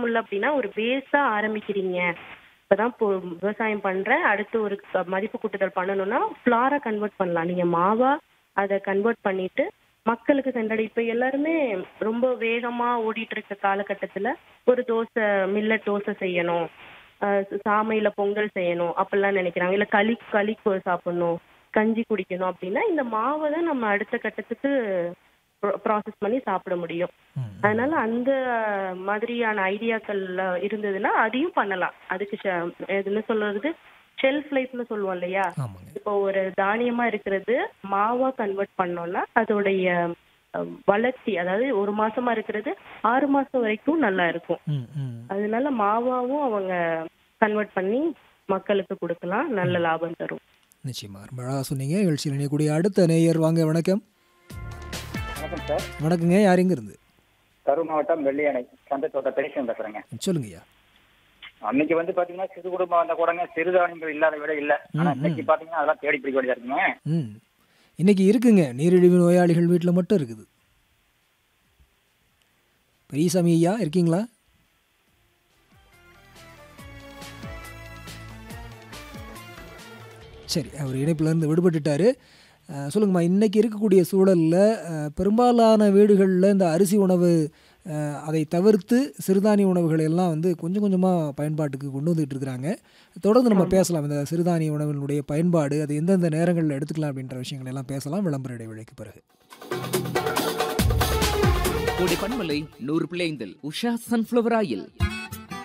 முடியல அப்படின்னா ஒரு பேஸா ஆரம்பிக்கிறீங்க இப்பதான் இப்போ விவசாயம் பண்றேன் அடுத்து ஒரு க- மதிப்பு கூட்டுதல் பண்ணணும்னா ஃபிளாரா கன்வெர்ட் பண்ணலாம் நீங்க மாவா அதை கன்வெர்ட் பண்ணிட்டு மக்களுக்கு சென்றடை இப்ப எல்லாருமே ரொம்ப வேகமா ஓடிட்டு இருக்க காலகட்டத்துல ஒரு தோசை மில்லட் தோசை செய்யணும் ஆஹ் சாமையில பொங்கல் செய்யணும் அப்படிலாம் நினைக்கிறாங்க இல்ல களி களி கொ- சாப்பிடணும் கஞ்சி குடிக்கணும் அப்படின்னா இந்த மாவை தான் நம்ம அடுத்த கட்டத்துக்கு ப்ராசஸ் பண்ணி சாப்பிட முடியும் ம், அதனால அந்த மாதிரியான ஐடியாக்கள் இருந்ததுன்னா அதையும் பண்ணலாம் அதுக்கு ஷ- எதுன்னு சொல்றது ஷெல்ஃப் லைஃப்னு சொல்லுவோம் இல்லையா ஆமாங்க இப்போ ஒரு தானியமா இருக்கிறது மாவா கன்வெர்ட் பண்ணோம்னா அதோடைய அஹ், வளர்ச்சி அதாவது ஒரு மாசமா இருக்கிறது ஆறு மாசம் வரைக்கும் நல்லா இருக்கும் ம் ம் அதனால மாவாவும் அவங்க கன்வெர்ட் பண்ணி மக்களுக்கு கொடுக்கலாம் நல்ல லாபம் தரும் நிச்சயமா ரொம்ப அழகாக சொன்னீங்க நிகழ்ச்சியில் இணையக்கூடிய அடுத்த நேயர் வாங்க வணக்கம் வணக்கம் சார் வணக்கங்க யார் எங்க இருந்து கரூர் மாவட்டம் வெள்ளியணை சந்தத்தோட்ட பெரியசன் பேசுறேங்க சொல்லுங்கய்யா அன்னைக்கு வந்து பாத்தீங்கன்னா சிறு குடும்பம் வந்த கூடங்க சிறுதானியங்கள் இல்லாத விட இல்ல ஆனா ம், இன்னைக்கு பாத்தீங்கன்னா அதெல்லாம் தேடி பிடிக்க வேண்டியதா இருக்குங்க ம் இன்னைக்கு இருக்குங்க நீரிழிவு நோயாளிகள் வீட்டில் மட்டும் இருக்குது பெரியசாமி ஐயா இருக்கீங்களா சரி அவர் இணைப்புலேருந்து விடுபட்டுட்டாரு அஹ், சொல்லுங்கம்மா இன்னைக்கு இருக்கக்கூடிய சூழலில் பெரும்பாலான வீடுகளில் இந்த அரிசி உணவு அஹ், அதை தவிர்த்து சிறுதானிய உணவுகளை எல்லாம் வந்து கொஞ்சம் கொஞ்சமாக பயன்பாட்டுக்கு கொண்டு வந்துட்டு இருக்கிறாங்க தொடர்ந்து நம்ம பேசலாம் இந்த சிறுதானிய உணவினுடைய பயன்பாடு அது எந்தெந்த நேரங்களில் எடுத்துக்கலாம் அப்படின்ற விஷயங்கள் எல்லாம் பேசலாம் விளம்பர இடைவேளைக்கு பிறகு கோடை பண்பலை நூறு பிள்ளைந்தில் உஷா சன்ஃப்ளவர் ஆயில்